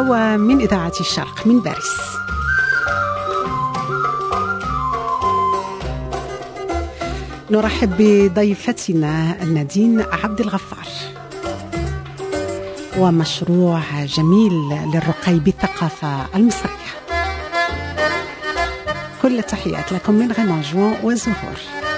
سوا من إذاعة الشرق من باريس نرحب بضيفتنا نادين عبد الغفار ومشروع جميل للرقي بالثقافة المصرية كل التحيات لكم من غيمانجوان وزهور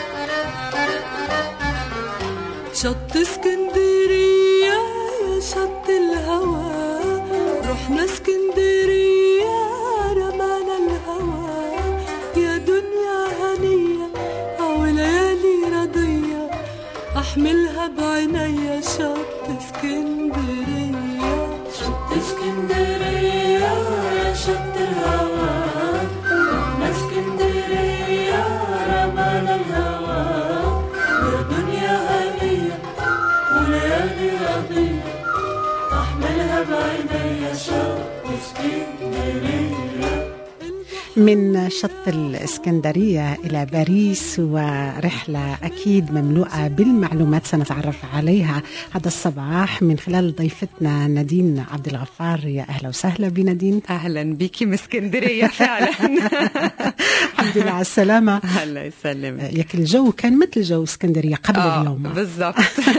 شط اسكندرية يا شط الهوى رحنا اسكندرية رمانا الهوى يا دنيا هنية أو ليالي رضية أحملها بعينيا شط اسكندرية شط اسكندرية يا شط الهوى رحنا اسكندرية رمانا الهوى يا دنيا هنية وليالي رضية أحملها بعينيا شط اسكندرية من شط الإسكندرية إلى باريس ورحلة أكيد مملوءة بالمعلومات سنتعرف عليها هذا الصباح من خلال ضيفتنا نادين عبد الغفار يا أهلا وسهلا بنادين اهلا بيكي من اسكندريه فعلا الحمد لله على السلامة الله يسلمك ياك الجو كان مثل جو اسكندرية قبل آه، اليوم بالضبط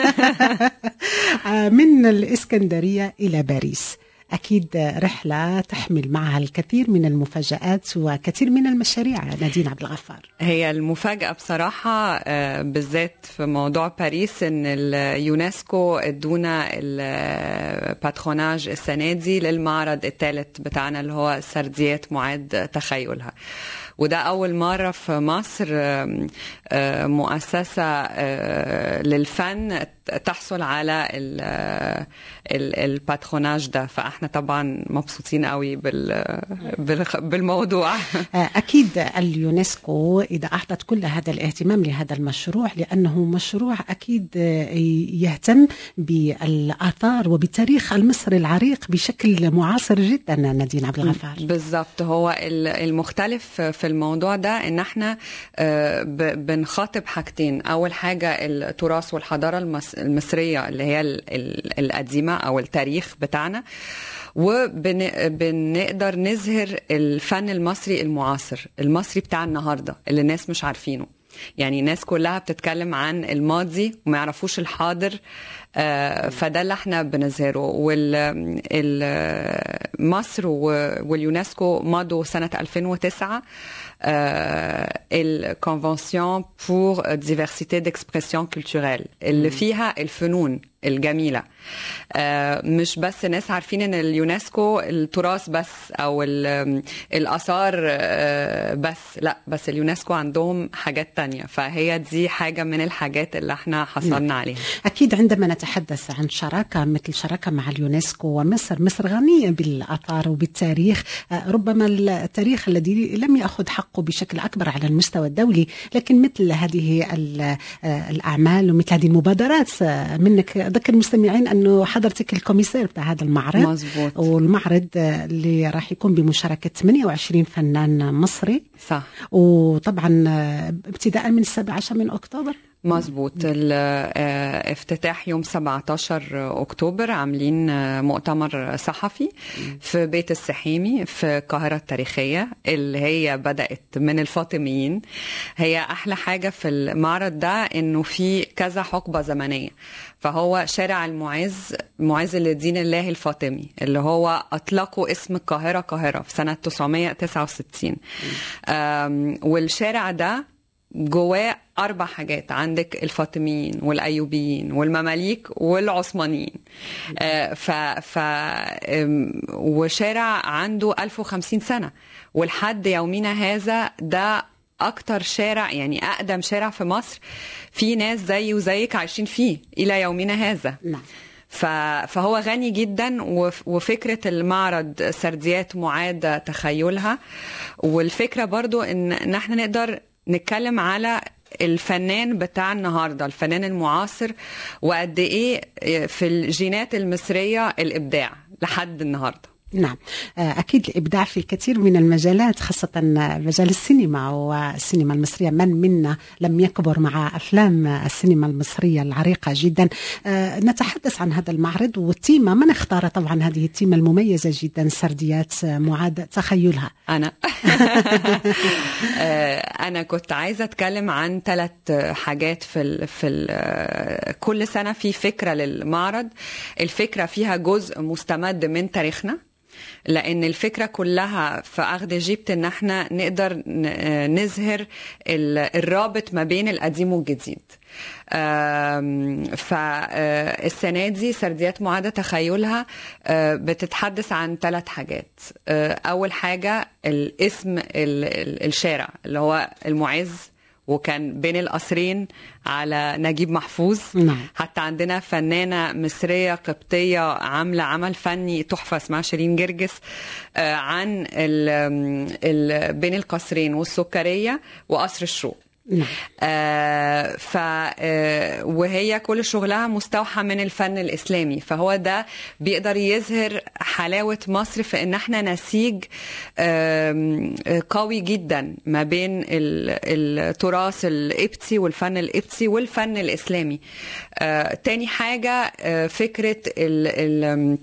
آه، من الإسكندرية إلى باريس أكيد رحلة تحمل معها الكثير من المفاجآت وكثير من المشاريع نادين عبد الغفار هي المفاجأة بصراحة آه، بالذات في موضوع باريس إن اليونسكو ادونا الباتروناج السنة دي للمعرض الثالث بتاعنا اللي هو سرديات معاد تخيلها وده أول مرة في مصر آم، آه، مؤسسة آه، للفن تحصل على ال- ال- الباتروناج ده فاحنا طبعا مبسوطين قوي بال بال- بالموضوع آه، أكيد اليونسكو إذا أعطت كل هذا الاهتمام لهذا المشروع لأنه مشروع أكيد آه، يهتم بالآثار وبالتاريخ المصري العريق بشكل معاصر جدا نادين عبد الغفار بالظبط هو ال- المختلف في الموضوع ده ان احنا آه، ب- بنخاطب حاجتين اول حاجه التراث والحضاره المص- المصريه اللي هي ال- ال- القديمه او التاريخ بتاعنا وبنقدر نظهر الفن المصري المعاصر المصري بتاع النهارده اللي الناس مش عارفينه يعني الناس كلها بتتكلم عن الماضي وما يعرفوش الحاضر آه، فده اللي احنا بنظهره ومصر واليونسكو مضوا سنة 2009 الكونفنسيون بور ديفرسيتي ديكسبرسيون كولتوريل اللي فيها الفنون الجميلة آه، مش بس ناس عارفين ان اليونسكو التراث بس او ال- الآثار آه، بس لا بس اليونسكو عندهم حاجات تانية فهي دي حاجة من الحاجات اللي احنا حصلنا عليها أكيد عندما نتحدث عن شراكة مثل شراكة مع اليونسكو ومصر مصر غنية بالآثار وبالتاريخ آه، ربما التاريخ الذي لم يأخذ حقه بشكل أكبر على المستوى الدولي لكن مثل هذه ال- آه، الأعمال ومثل هذه المبادرات آه، منك ذكر المستمعين أنه حضرتك الكوميسير بتاع هذا المعرض مظبوط والمعرض آه، اللي راح يكون بمشاركة 28 فنان مصري صح وطبعا آه، ابتداء من السابع عشر من أكتوبر مظبوط الافتتاح يوم 17 اكتوبر عاملين آه، مؤتمر صحفي في بيت السحيمي في القاهره التاريخيه اللي هي بدات من الفاطميين هي احلى حاجه في المعرض ده انه في كذا حقبه زمنيه فهو شارع المعز معز لدين الله الفاطمي اللي هو اطلقوا اسم القاهره قاهره في سنه 969 آم، والشارع ده جواه أربع حاجات عندك الفاطميين والأيوبيين والمماليك والعثمانيين آه، ف, ف آم، وشارع عنده 1050 سنة ولحد يومنا هذا ده أكتر شارع يعني أقدم شارع في مصر في ناس زي وزيك عايشين فيه إلى يومنا هذا نعم ف- فهو غني جدا وف- وفكرة المعرض سرديات معادة تخيلها والفكرة برضو ان إن احنا نقدر نتكلم على الفنان بتاع النهارده الفنان المعاصر وقد ايه في الجينات المصريه الابداع لحد النهارده نعم آه، أكيد الإبداع في كثير من المجالات خاصة مجال السينما والسينما المصرية من منا لم يكبر مع أفلام السينما المصرية العريقة جدا آه، نتحدث عن هذا المعرض والتيمة من اختار طبعا هذه التيمة المميزة جدا سرديات معاد تخيلها انا آه، انا كنت عايزه اتكلم عن ثلاث حاجات في ال في ال كل سنه في فكره للمعرض الفكره فيها جزء مستمد من تاريخنا لان الفكره كلها في اخذ ايجيبت ان احنا نقدر ن- نظهر ال- الرابط ما بين القديم والجديد فالسنة دي سرديات معادة تخيلها آه، بتتحدث عن ثلاث حاجات آه، أول حاجة الاسم ال- ال- الشارع اللي هو المعز وكان بين القصرين على نجيب محفوظ نعم. حتى عندنا فنانة مصرية قبطية عاملة عمل فني تحفة اسمها شيرين جرجس آه، عن ال ال بين القصرين والسكرية وقصر الشوق نعم آه ف آه وهي كل شغلها مستوحى من الفن الاسلامي فهو ده بيقدر يظهر حلاوه مصر في ان احنا نسيج آم، آه قوي جدا ما بين ال- التراث القبطي والفن القبطي والفن الاسلامي آه تاني حاجه آه فكره ال ال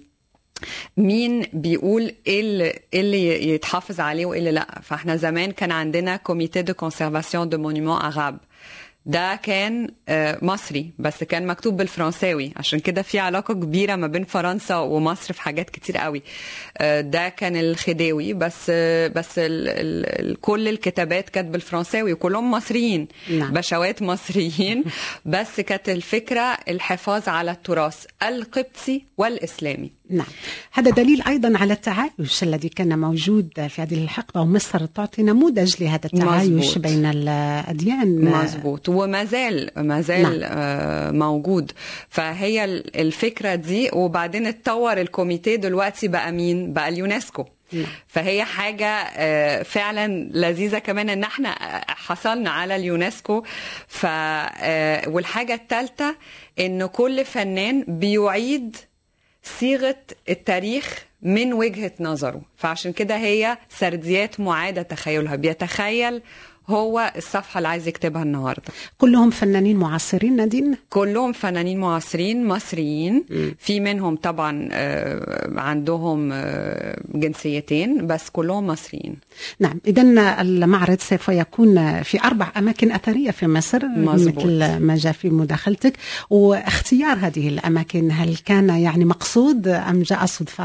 مين بيقول ايه اللي, إيه اللي يتحافظ عليه وايه اللي لا فاحنا زمان كان عندنا كوميتي دو كونسيرفاسيون دو مونيمون اراب ده كان آه، مصري بس كان مكتوب بالفرنساوي عشان كده في علاقة كبيرة ما بين فرنسا ومصر في حاجات كتير قوي آه، ده كان الخديوي بس آه، بس ال ال ال كل الكتابات كانت بالفرنساوي وكلهم مصريين نعم. بشوات مصريين بس كانت الفكرة الحفاظ على التراث القبطي والإسلامي نعم هذا دليل أيضا على التعايش الذي كان موجود في هذه الحقبة ومصر تعطي نموذج لهذا التعايش مظبوط. بين الأديان مظبوط وما زال ما زال نعم. آه، موجود فهي ال- الفكره دي وبعدين اتطور الكوميتي دلوقتي بقى مين بقى اليونسكو نعم. فهي حاجة آه، فعلا لذيذة كمان ان احنا حصلنا على اليونسكو ف آه، والحاجة الثالثة ان كل فنان بيعيد صيغة التاريخ من وجهة نظره فعشان كده هي سرديات معادة تخيلها بيتخيل هو الصفحة اللي عايز يكتبها النهاردة كلهم فنانين معاصرين نادين كلهم فنانين معاصرين مصريين في منهم طبعا آه، عندهم آه، جنسيتين بس كلهم مصريين نعم إذا المعرض سوف يكون في أربع أماكن أثرية في مصر مظبوط. مثل ما جاء في مداخلتك واختيار هذه الأماكن هل كان يعني مقصود أم جاء صدفة؟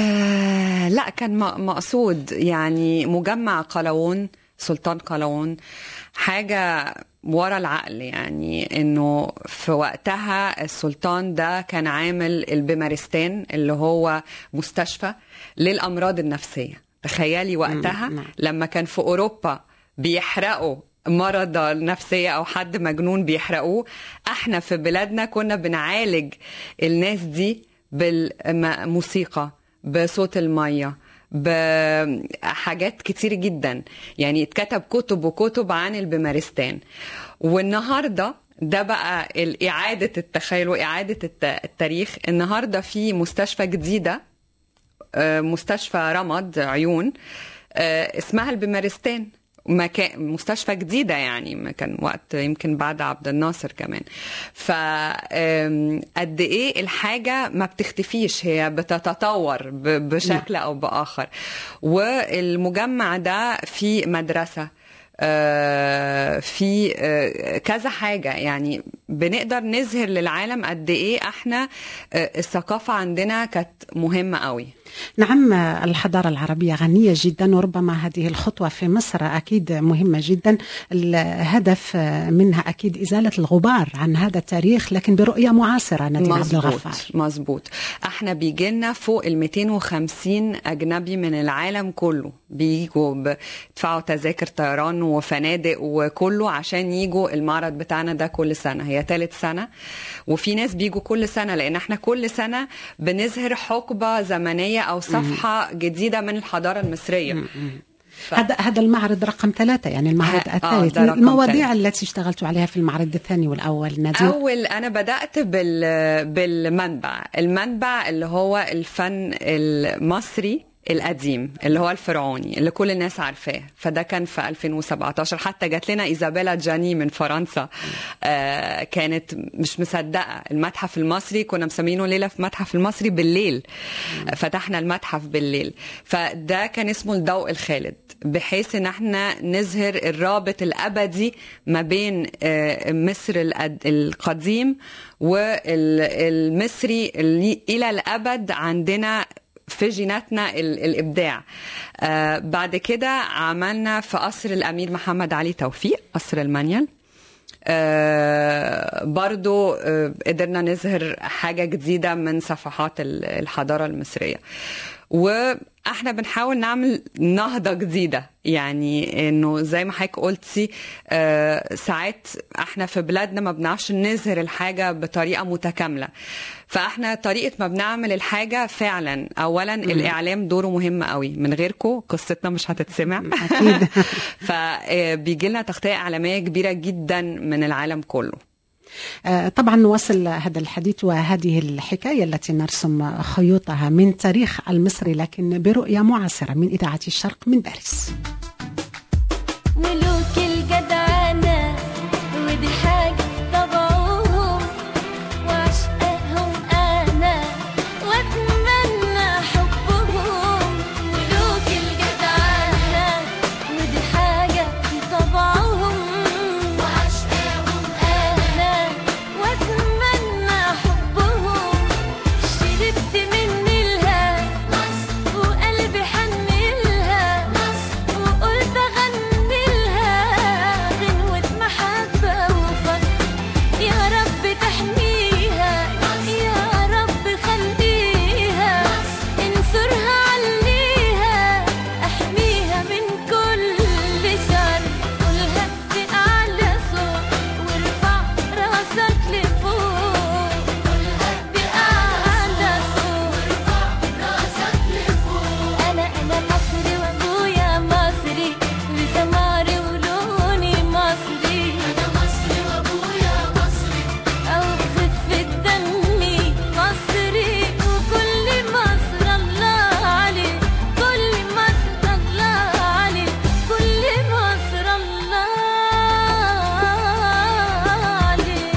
آه لا كان م- مقصود يعني مجمع قلاوون سلطان قلاوون حاجة ورا العقل يعني انه في وقتها السلطان ده كان عامل البمارستان اللي هو مستشفى للامراض النفسيه تخيلي وقتها نعم. لما كان في اوروبا بيحرقوا مرضى النفسية أو حد مجنون بيحرقوه احنا في بلادنا كنا بنعالج الناس دي بالموسيقى بصوت المية بحاجات كتير جدا يعني اتكتب كتب وكتب عن البمارستان والنهارده ده بقى إعادة التخيل وإعادة الت- التاريخ النهارده في مستشفى جديدة آه، مستشفى رمد عيون آه، اسمها البمارستان مكان مستشفى جديدة يعني ما كان وقت يمكن بعد عبد الناصر كمان ف آم، قد ايه الحاجة ما بتختفيش هي بتتطور ب- بشكل او باخر والمجمع ده في مدرسة آه، في آه، كذا حاجة يعني بنقدر نظهر للعالم قد ايه احنا آه، الثقافة عندنا كانت مهمة قوي نعم الحضارة العربية غنية جدا وربما هذه الخطوة في مصر أكيد مهمة جدا الهدف منها أكيد إزالة الغبار عن هذا التاريخ لكن برؤية معاصرة نادين عبد مظبوط الغفار مظبوط احنا بيجي لنا فوق ال 250 اجنبي من العالم كله بيجوا بيدفعوا تذاكر طيران وفنادق وكله عشان يجوا المعرض بتاعنا ده كل سنه هي ثالث سنه وفي ناس بيجوا كل سنه لان احنا كل سنه بنظهر حقبه زمنيه او صفحه جديده من الحضاره المصريه ف- هذا هذا المعرض رقم ثلاثة يعني المعرض ه- آه، الثالث ده رقم المواضيع التي اشتغلت عليها في المعرض الثاني والأول نادين اول انا بدات بال بالمنبع المنبع اللي هو الفن المصري القديم اللي هو الفرعوني اللي كل الناس عارفاه فده كان في 2017 حتى جات لنا ايزابيلا جاني من فرنسا آه كانت مش مصدقه المتحف المصري كنا مسمينه ليله في المتحف المصري بالليل فتحنا المتحف بالليل فده كان اسمه الضوء الخالد بحيث ان احنا نظهر الرابط الابدي ما بين آه، مصر القد- القديم والمصري اللي الى الابد عندنا في جيناتنا ال- الابداع آه بعد كده عملنا في قصر الامير محمد علي توفيق قصر المانيال آه برضو آه قدرنا نظهر حاجة جديدة من صفحات ال- الحضارة المصرية واحنا بنحاول نعمل نهضة جديدة يعني انه زي ما حضرتك قلتي آه ساعات احنا في بلادنا ما بنعرفش نظهر الحاجة بطريقة متكاملة فاحنا طريقة ما بنعمل الحاجة فعلا اولا الاعلام دوره مهم قوي من غيركم قصتنا مش هتتسمع أكيد. فبيجي لنا تغطية إعلامية كبيرة جدا من العالم كله آه، طبعا نواصل هذا الحديث وهذه الحكاية التي نرسم خيوطها من تاريخ المصري لكن برؤية معاصرة من إذاعة الشرق من باريس ملوك الجدعنة ودي حاجة في طبعهم وعشقهم أنا وأتمنى حبهم ملوك الجدعنة ودي حاجة في طبعهم وعشقهم أنا وأتمنى حبهم شربت من نيلها وقلبي حنلها وقلت أغني لها غنوة محبة وفخر يا رب تحميها يا رب خليها انصرها عليها احميها من كل شر قولها بأعلى صوت وارفع راسك لفوق قولها بأعلى صوت وارفع راسك لفوق أنا أنا مصري وأبويا مصري بسماري ولوني مصري أنا مصري وأبويا مصري أو خفة دمي مصري وكل مصر الله عليه كل مصر الله عليه كل مصر الله عليه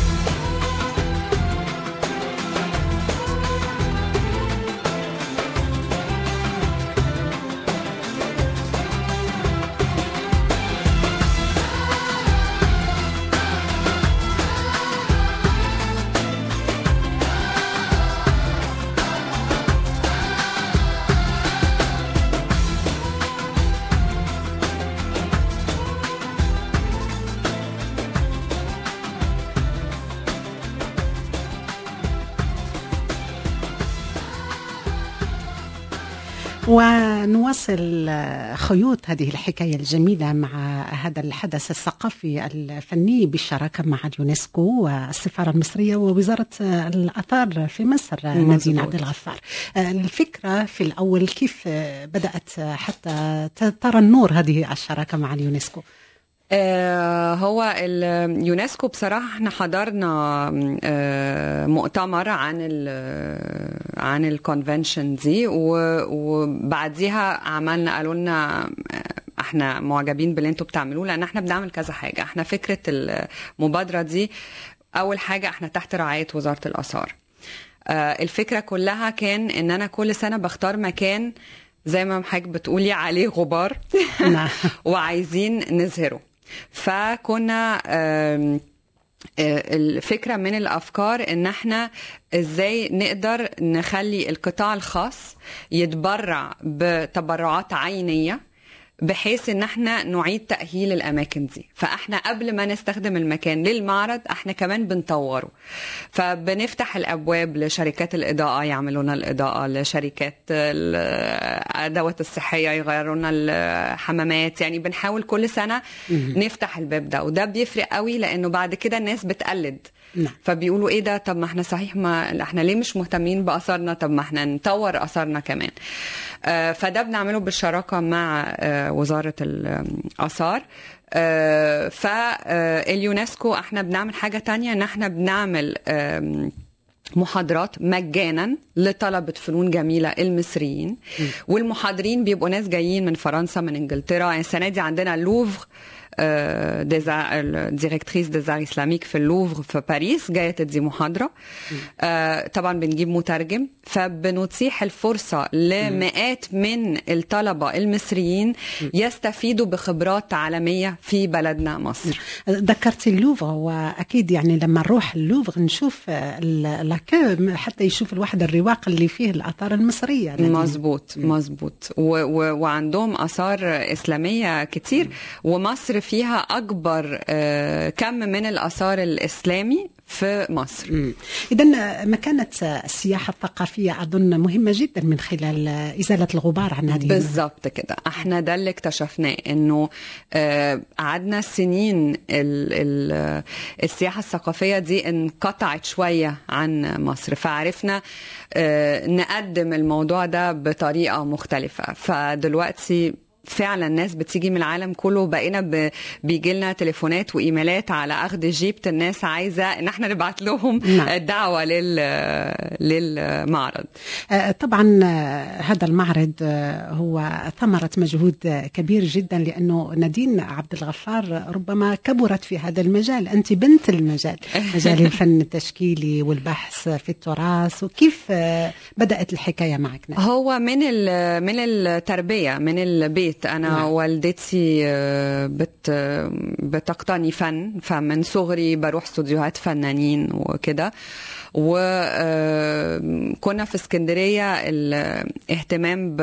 ونواصل خيوط هذه الحكاية الجميلة مع هذا الحدث الثقافي الفني بالشراكة مع اليونسكو والسفارة المصرية ووزارة الآثار في مصر نادين مظبوط. عبد الغفار الفكرة في الأول كيف بدأت حتى ترى النور هذه الشراكة مع اليونسكو آه، هو اليونسكو بصراحه احنا حضرنا آه، مؤتمر عن ال عن الكونفنشن دي و- وبعديها عملنا قالوا لنا آه، احنا معجبين باللي انتوا بتعملوه لان احنا بنعمل كذا حاجه احنا فكره المبادره دي اول حاجه احنا تحت رعايه وزاره الاثار آه، الفكره كلها كان ان انا كل سنه بختار مكان زي ما حضرتك بتقولي عليه غبار نعم. وعايزين نظهره فكنا آم، آه، الفكرة من الأفكار إن احنا إزاي نقدر نخلي القطاع الخاص يتبرع بتبرعات عينية بحيث ان احنا نعيد تأهيل الاماكن دي فاحنا قبل ما نستخدم المكان للمعرض احنا كمان بنطوره فبنفتح الابواب لشركات الاضاءه يعملوا لنا الاضاءه لشركات الادوات الصحيه يغيروا لنا الحمامات يعني بنحاول كل سنه نفتح الباب ده وده بيفرق قوي لانه بعد كده الناس بتقلد نعم. فبيقولوا ايه ده طب ما احنا صحيح ما احنا ليه مش مهتمين باثارنا طب ما احنا نطور اثارنا كمان آه، فده بنعمله بالشراكه مع آه، وزاره الاثار آه، فاليونسكو احنا بنعمل حاجه تانية ان احنا بنعمل آم، محاضرات مجانا لطلبة فنون جميلة المصريين والمحاضرين بيبقوا ناس جايين من فرنسا من انجلترا يعني السنة دي عندنا اللوفر آه، ديزا- الديريكتريس ديزار اسلاميك في اللوفر في باريس جايه تدي محاضره آه، طبعا بنجيب مترجم فبنتيح الفرصه لمئات من الطلبه المصريين يستفيدوا بخبرات عالميه في بلدنا مصر ذكرتي اللوفر واكيد يعني لما نروح اللوفر نشوف آه، ال- لاكو حتى يشوف الواحد الرواق اللي فيه الاثار المصريه نادين. مظبوط مظبوط و- و- وعندهم اثار اسلاميه كتير ومصر فيها اكبر آه، كم من الاثار الاسلامي في مصر إذا مكانة السياحة الثقافية أظن مهمة جدا من خلال إزالة الغبار عن هذه بالظبط كده احنا ده اللي اكتشفناه انه آه، قعدنا سنين ال ال السياحه الثقافيه دي انقطعت شويه عن مصر فعرفنا آه، نقدم الموضوع ده بطريقه مختلفه فدلوقتي فعلا ناس بتيجي من العالم كله بقينا ب... بيجي لنا تليفونات وايميلات على اخذ جيبت الناس عايزه ان احنا نبعت لهم نعم. دعوه لل... للمعرض آه، طبعا آه، هذا المعرض آه، هو ثمرة مجهود آه، كبير جدا لأنه نادين عبد الغفار ربما كبرت في هذا المجال أنت بنت المجال مجال الفن التشكيلي والبحث في التراث وكيف آه، بدأت الحكاية معك نادين؟ هو من ال- من التربيه من البيت انا نعم. نعم. والدتي آه، بت بتقتني فن فمن صغري بروح استوديوهات فنانين وكده وكنا في اسكندريه الاهتمام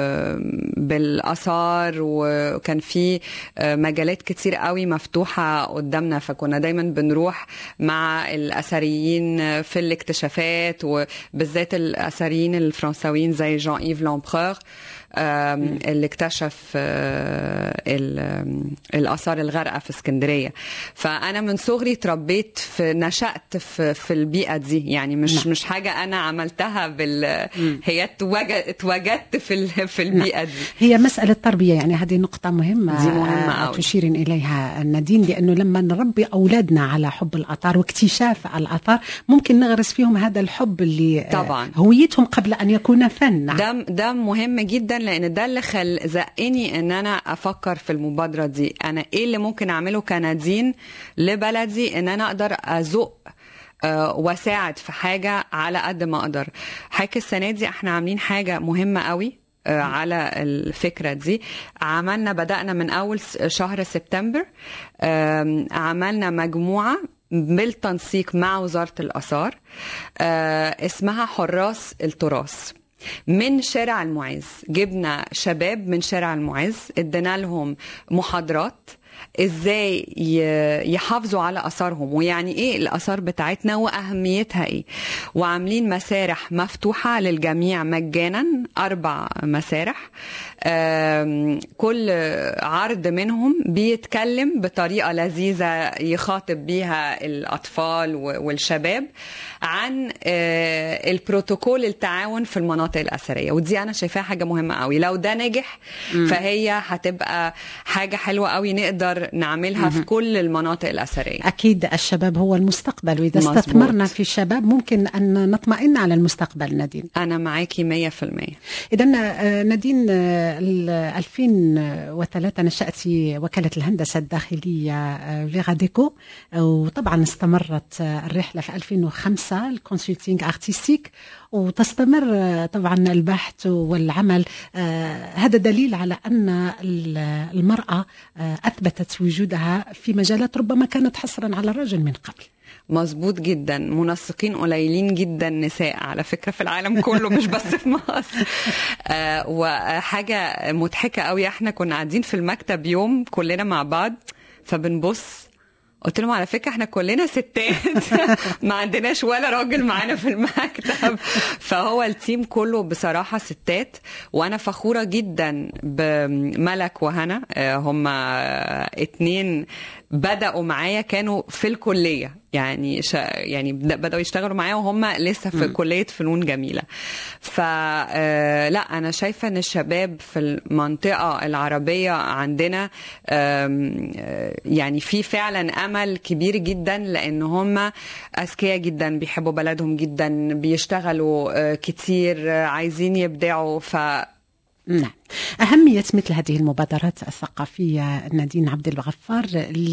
ب- بالاثار وكان في آه، مجالات كتير قوي مفتوحه قدامنا فكنا دايما بنروح مع الاثريين في الاكتشافات وبالذات الاثريين الفرنساويين زي جان ايف لامبرور آم، اللي اكتشف آه، ال- آم، الاثار الغارقه في اسكندريه فانا من صغري اتربيت في نشات في في البيئه دي يعني مش نعم. مش حاجه انا عملتها بال هي اتوجد- اتوجدت في ال- في البيئه دي هي مسألة تربية يعني هذه نقطة مهمة دي مهمة آه، أوي. تشير إليها نادين لأنه لما نربي أولادنا على حب الآثار واكتشاف الآثار ممكن نغرس فيهم هذا الحب اللي آه، طبعاً. هويتهم قبل أن يكون فن نعم. ده ده مهم جدا لان ده اللي خل زقني ان انا افكر في المبادره دي انا ايه اللي ممكن اعمله كنادين لبلدي ان انا اقدر ازق آه، واساعد في حاجه على قد ما اقدر حضرتك السنه دي احنا عاملين حاجه مهمه قوي آه، على الفكره دي عملنا بدانا من اول س- شهر سبتمبر آم، عملنا مجموعه بالتنسيق مع وزاره الاثار آه، اسمها حراس التراث من شارع المعز جبنا شباب من شارع المعز ادينا لهم محاضرات ازاي ي- يحافظوا على اثارهم ويعني ايه الاثار بتاعتنا واهميتها ايه وعاملين مسارح مفتوحه للجميع مجانا اربع مسارح آم، كل عرض منهم بيتكلم بطريقه لذيذه يخاطب بيها الاطفال و- والشباب عن آه، البروتوكول التعاون في المناطق الاثريه ودي انا شايفاها حاجه مهمه قوي لو ده نجح فهي هتبقى حاجه حلوه قوي نقدر نعملها في كل المناطق الاثريه أكيد الشباب هو المستقبل وإذا مظبوط. استثمرنا في الشباب ممكن أن نطمئن على المستقبل نادين انا معاكي 100% إذا آه، نادين آه، ال- 2003 نشأت وكالة الهندسة الداخلية آه، فيغا ديكو آه، وطبعا استمرت آه، الرحلة في 2005 الكونسلتينج ارتستيك وتستمر آه، طبعا البحث والعمل آه، هذا دليل على أن ال- المرأة آه، أثبتت وجودها في مجالات ربما كانت حصرا على الرجل من قبل مظبوط جدا منسقين قليلين جدا نساء على فكره في العالم كله مش بس في مصر آه وحاجه مضحكه قوي احنا كنا قاعدين في المكتب يوم كلنا مع بعض فبنبص قلت لهم على فكره احنا كلنا ستات ما عندناش ولا راجل معانا في المكتب فهو التيم كله بصراحه ستات وانا فخوره جدا بملك وهنا آه، هما اتنين بداوا معايا كانوا في الكليه يعني شا يعني بد- بداوا يشتغلوا معايا وهم لسه في كليه فنون جميله فلا انا شايفه ان الشباب في المنطقه العربيه عندنا آم، آه، يعني في فعلا امل كبير جدا لان هم اذكياء جدا بيحبوا بلدهم جدا بيشتغلوا آه، كتير آه، عايزين يبدعوا ف نعم أهمية مثل هذه المبادرات الثقافية نادين عبد الغفار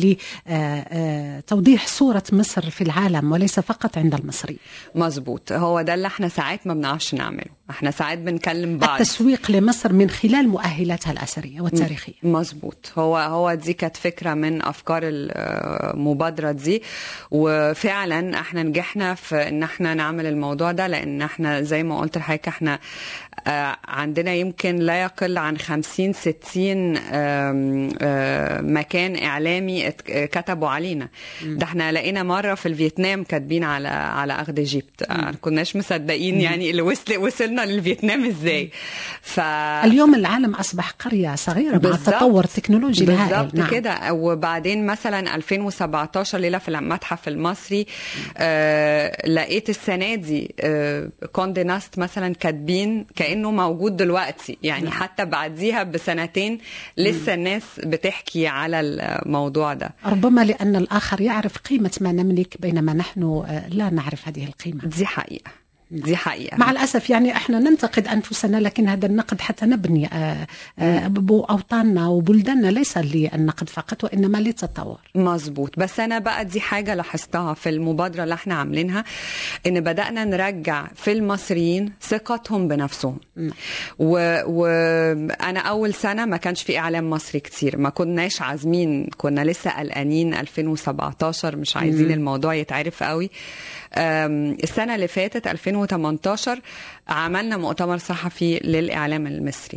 لتوضيح صورة مصر في العالم وليس فقط عند المصري مظبوط هو ده اللي احنا ساعات ما بنعرفش نعمله احنا ساعات بنكلم بعض التسويق لمصر من خلال مؤهلاتها الأثرية والتاريخية مظبوط هو هو دي كانت فكره من افكار المبادره دي وفعلا احنا نجحنا في ان احنا نعمل الموضوع ده لان احنا زي ما قلت لحضرتك احنا آه، عندنا يمكن لا يقل عن 50 60 آم، آه، مكان اعلامي ات- كتبوا علينا ده احنا لقينا مره في الفيتنام كاتبين على على اخذ ايجيبت آه، كناش مصدقين يعني اللي وصل وصلنا للفيتنام ازاي ف اليوم العالم أصبح قرية صغيرة مع بالظبط. التطور التكنولوجي الهائل بالظبط نعم. كده وبعدين مثلا 2017 ليله في المتحف المصري آه لقيت السنه دي آه كوندي ناست مثلا كاتبين كانه موجود دلوقتي يعني نعم. حتى بعديها بسنتين لسه الناس بتحكي على الموضوع ده ربما لأن الآخر يعرف قيمة ما نملك بينما نحن آه، لا نعرف هذه القيمة دي حقيقه دي حقيقه مع الأسف يعني احنا ننتقد أنفسنا لكن هذا النقد حتى نبني آه، آه، أوطاننا وبلداننا ليس للنقد فقط وإنما للتطور مظبوط بس انا بقى دي حاجه لاحظتها في المبادره اللي احنا عاملينها ان بدانا نرجع في المصريين ثقتهم بنفسهم وانا و... أنا اول سنه ما كانش في اعلام مصري كتير ما كناش عازمين كنا لسه قلقانين 2017 مش عايزين مم. الموضوع يتعرف قوي أم، السنه اللي فاتت 2018 عملنا مؤتمر صحفي للاعلام المصري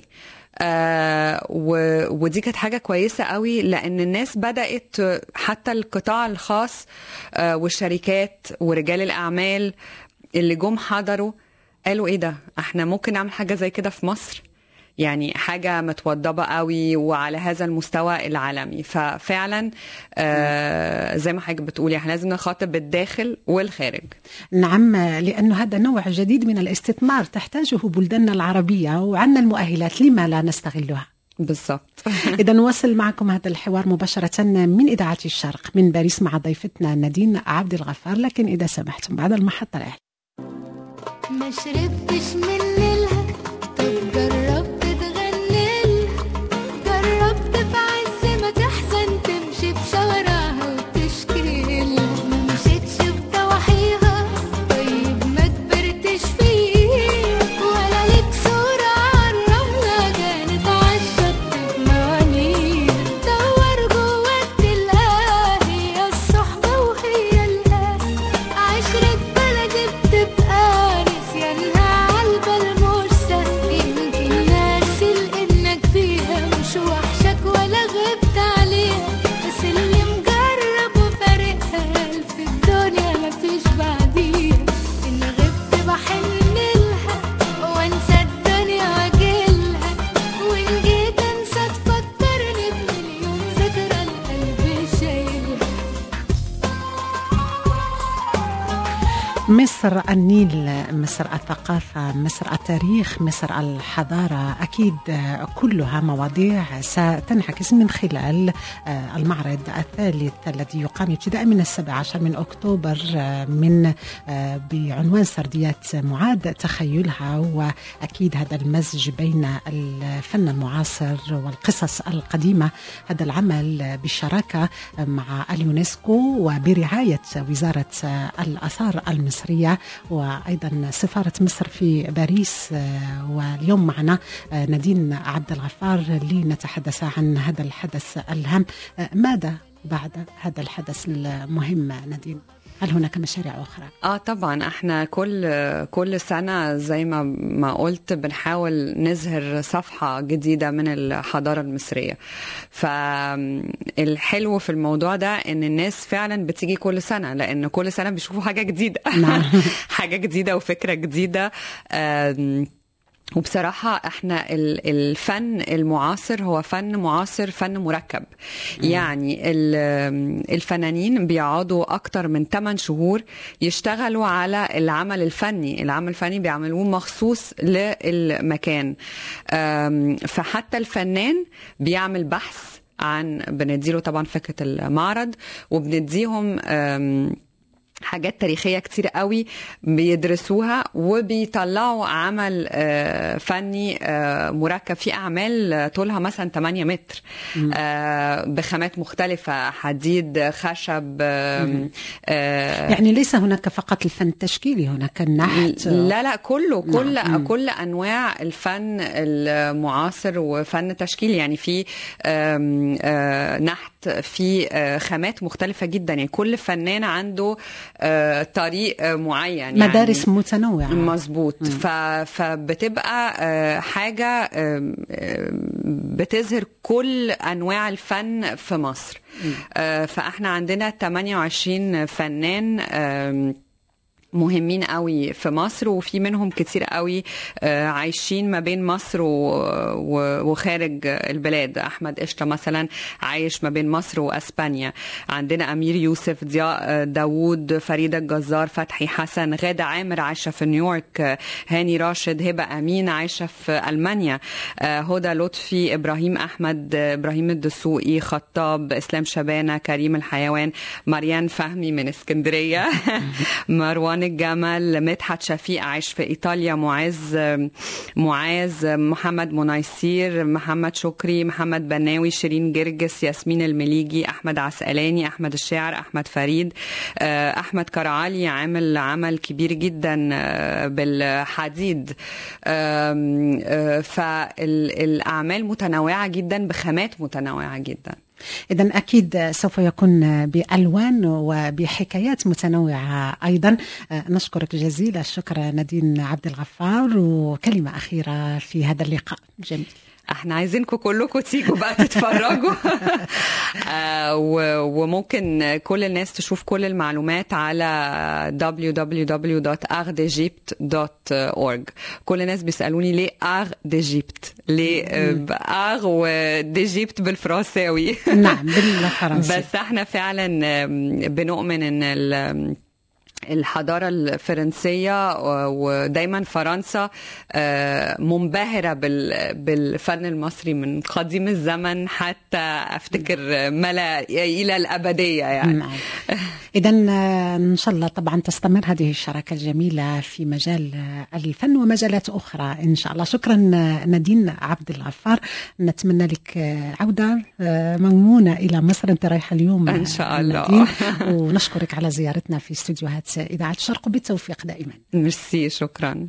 آه و- ودي كانت حاجه كويسه قوي لان الناس بدات حتى القطاع الخاص آه والشركات ورجال الاعمال اللي جم حضروا قالوا ايه ده احنا ممكن نعمل حاجه زي كده في مصر يعني حاجة متوضبة قوي وعلى هذا المستوى العالمي ففعلا آه زي ما حضرتك بتقولي احنا لازم نخاطب الداخل والخارج نعم لأنه هذا نوع جديد من الاستثمار تحتاجه بلداننا العربية وعندنا المؤهلات لما لا نستغلها بالظبط إذا نواصل معكم هذا الحوار مباشرة من إذاعة الشرق من باريس مع ضيفتنا نادين عبد الغفار لكن إذا سمحتم بعد المحطة الإعلانية ما شربتش من ليلها طب جربت تغني جربت في عز ما تحزن تمشي بشوارعها وتشكي ما مشيتش بضواحيها طيب ما كبرتش فيه ولا ليك صورة عالرملة كانت عالشط بموانيها دور جواك تلقاها هي الصحبة وهي الأهل عشرة بلد بتبقى نسيانها عالبال مش سهل يمكن ناسي انك فيها مش وحشك ولا غبت عليها بس اللي مجرب وفارقها في الدنيا مفيش بعديها ان غبت بحن لها وانسى الدنيا واجيلها وان جيت انسى تفكرني بمليون ذكرى القلب شايلها مصر النيل مصر الثقافة مصر التاريخ مصر الحضارة أكيد كلها مواضيع ستنعكس من خلال المعرض الثالث الذي يقام ابتداء من السابع عشر من أكتوبر من بعنوان سرديات معاد تخيلها وأكيد هذا المزج بين الفن المعاصر والقصص القديمة هذا العمل بالشراكة مع اليونسكو وبرعاية وزارة الآثار المصرية وأيضا سفارة مصر في باريس واليوم معنا نادين عبد الغفار لنتحدث عن هذا الحدث الهام ماذا بعد هذا الحدث المهم نادين؟ هل هناك مشاريع اخرى؟ اه طبعا احنا كل كل سنه زي ما ما قلت بنحاول نظهر صفحه جديده من الحضاره المصريه. فالحلو في الموضوع ده ان الناس فعلا بتيجي كل سنه لان كل سنه بيشوفوا حاجه جديده نعم. حاجه جديده وفكره جديده آم، وبصراحة احنا ال- الفن المعاصر هو فن معاصر فن مركب يعني ال- الفنانين بيقعدوا أكتر من 8 شهور يشتغلوا على العمل الفني العمل الفني بيعملوه مخصوص للمكان أم، فحتى الفنان بيعمل بحث عن بنديله طبعا فكرة المعرض وبنديهم أم، حاجات تاريخيه كتير قوي بيدرسوها وبيطلعوا عمل آه، فني آه، مركب في اعمال آه، طولها مثلا 8 متر آه، بخامات مختلفه حديد خشب آم، آه، يعني ليس هناك فقط الفن التشكيلي هناك النحت لا لا كله كل نعم. كل انواع الفن المعاصر وفن تشكيلي يعني في آم، آه، نحت في آه، خامات مختلفه جدا يعني كل فنان عنده آه، طريق آه، معين مدارس يعني متنوعة مظبوط ف... فبتبقى آه، حاجه آم، آم، بتظهر كل انواع الفن في مصر آه، فاحنا عندنا 28 فنان آم، مهمين قوي في مصر وفي منهم كتير قوي آه، عايشين ما بين مصر و- و- وخارج البلاد احمد قشطه مثلا عايش ما بين مصر واسبانيا عندنا امير يوسف ضياء آه، داوود فريده الجزار فتحي حسن غاده عامر عايشه في نيويورك آه، هاني راشد هبه امين عايشه في المانيا آه، هدى لطفي ابراهيم احمد آه، ابراهيم الدسوقي خطاب اسلام شبانه كريم الحيوان مريان فهمي من اسكندريه مروان الجمل مدحت شفيق عايش في ايطاليا معاذ معاذ محمد منيسير محمد شكري محمد بناوي شيرين جرجس ياسمين المليجي احمد عسقلاني احمد الشاعر احمد فريد آه، احمد كرعالي عامل عمل كبير جدا آه، بالحديد آم، آه، فالاعمال متنوعه جدا بخامات متنوعه جدا إذا أكيد سوف يكون بألوان وبحكايات متنوعة أيضا آه، نشكرك جزيل الشكر نادين عبد الغفار وكلمة أخيرة في هذا اللقاء جميل احنا عايزينكم كلكم تيجوا بقى تتفرجوا آه، و- وممكن كل الناس تشوف كل المعلومات على www.ardegypt.org كل الناس بيسألوني ليه ار ديجيبت ليه ار وديجيبت بالفرنساوي نعم بالفرنسي بس احنا فعلا آم، بنؤمن ان ال- الحضارة الفرنسية و- ودايما فرنسا آه، منبهرة بال- بالفن المصري من قديم الزمن حتى أفتكر ملا إلى الأبدية يعني نعم إذا إن شاء الله طبعا تستمر هذه الشراكة الجميلة في مجال آه، الفن ومجالات أخرى إن شاء الله شكرا آه، نادين عبد الغفار نتمنى لك آه، عودة آه، مضمونة إلى مصر أنت رايحة اليوم إن آه، شاء الله. نادين ونشكرك على زيارتنا في استديوهات إذاعة الشرق وبالتوفيق دائما ميرسي شكرا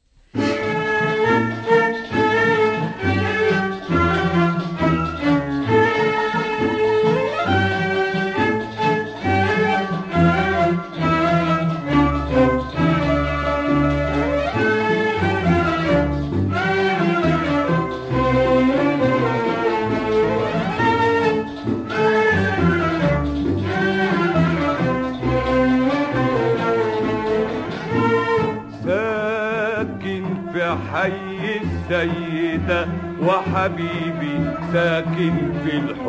ساكن في حي السيدة وحبيبي ساكن في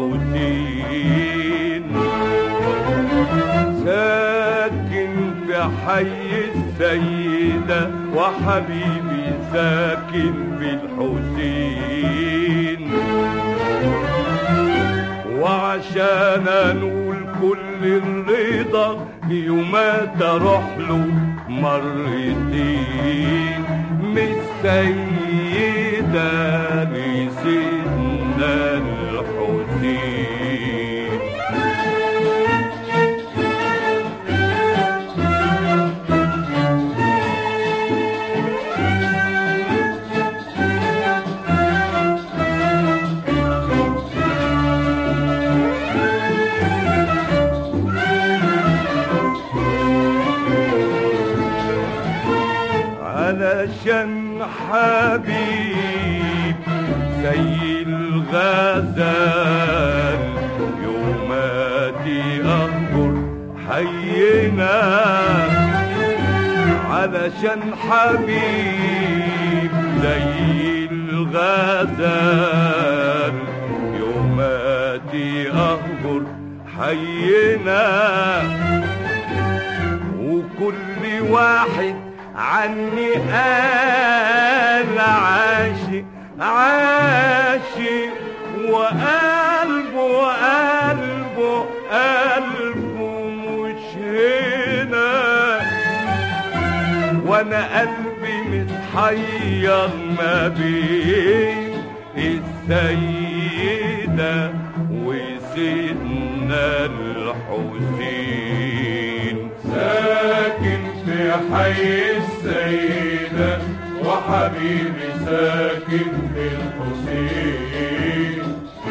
الحسين ساكن في حي السيدة وحبيبي ساكن في الحسين وعشان انول كل الرضا يومات اروح له مرتين من السيدة لسيدنا الحسين علشان حبيب زي الغزال يوماتي أخبر حينا علشان حبيب زي ما زال يوماتي أهجر حينا وكل واحد عني قال عاشق عاشق وقلبه قلبه قلبه مش هنا وانا قلبي متحير ما بين السيدة وسيدنا الحسين ساكن في حي السيدة وحبيبي ساكن في الحسين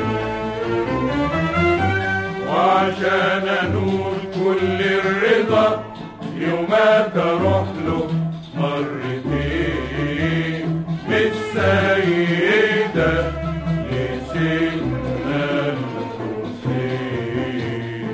وعشان انول كل الرضا يوم تروح له مرتين من السيدة لسيدنا الحسين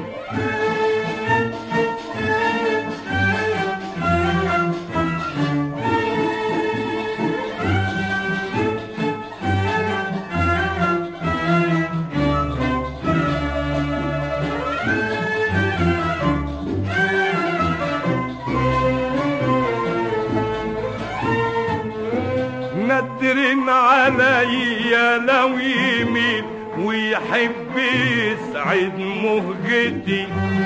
ندر عليا لو يميل ويحب يسعد مهجتي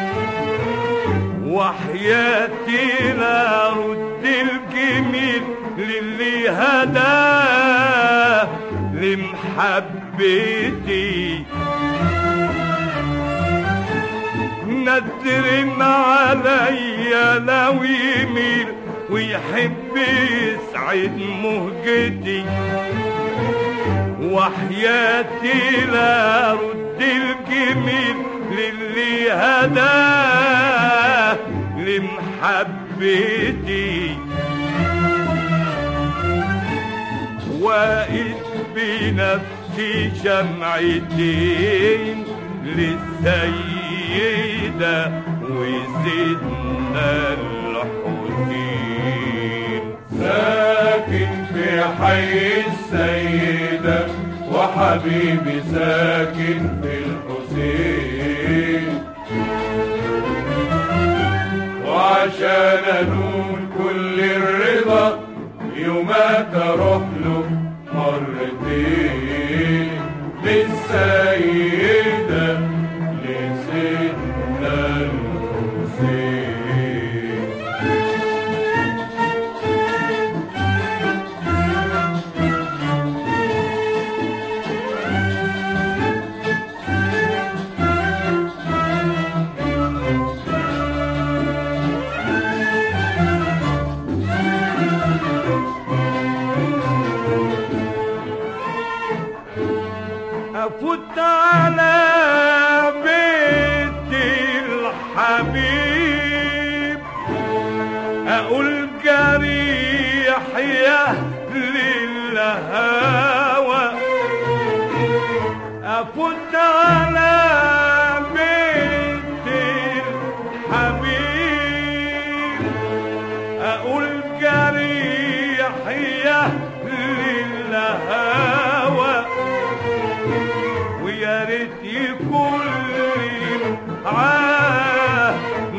وحياتي لا رد الجميل للي هداه لمحبتي ندر عليا لو يميل ويحب يسعد مهجتي وحياتي لا رد الجميل للي هداه لمحبتي واقف بنفسي شمعتين للسيدة وسيدنا الحسين ساكن في حي السيدة وحبيبي ساكن في الحسين وعشان انول كل الرضا يوم تروح له مرتين للسيدة لسيدنا الحسين أفوت على بيت الحبيب أقول جريح يا أهل الهوى أفوت على بيت الحبيب أقول جريح يا أهل الهوى ويا ريت يكون لي معاه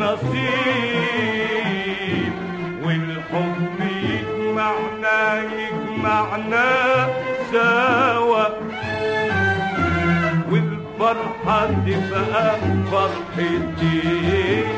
نصيب والحب يجمعنا يجمعنا سوا والفرحة تبقى فرحتي